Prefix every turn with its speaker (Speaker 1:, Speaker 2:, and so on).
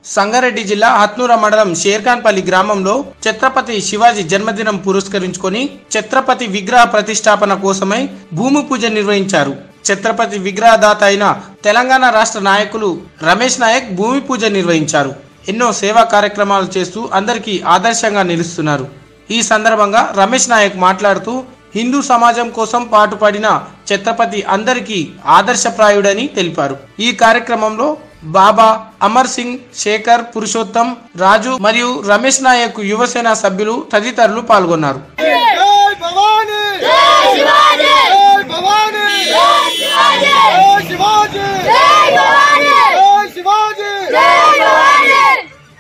Speaker 1: సంగారెడ్డి జిల్లా హత్నూర మండలం షేర్ఖాన్పల్లి గ్రామంలో ఛత్రపతి శివాజీ జన్మదినం పురస్కరించుకొని ఛత్రపతి విగ్రహ ప్రతిష్టాపన కోసమై భూమి పూజ నిర్వహించారు ఛత్రపతి విగ్రహదాత అయిన తెలంగాణ రాష్ట్ర నాయకులు రమేష్ నాయక్ భూమి పూజ నిర్వహించారు ఎన్నో సేవా కార్యక్రమాలు చేస్తూ అందరికీ ఆదర్శంగా నిలుస్తున్నారు ఈ సందర్భంగా రమేష్ నాయక్ మాట్లాడుతూ హిందూ సమాజం కోసం పాటుపడిన ఛత్రపతి అందరికీ ఆదర్శప్రాయుడని తెలిపారు ఈ కార్యక్రమంలో బాబా అమర్ సింగ్ శేఖర్ పురుషోత్తం రాజు మరియు రమేష్ నాయక్ యువసేన సభ్యులు తదితరులు పాల్గొన్నారు
Speaker 2: జై భవానీ
Speaker 3: జై శివాజీ
Speaker 2: జై భవానీ
Speaker 3: జై శివాజీ
Speaker 2: జై శివాజీ
Speaker 3: జై భవానీ
Speaker 2: జై శివాజీ
Speaker 3: జై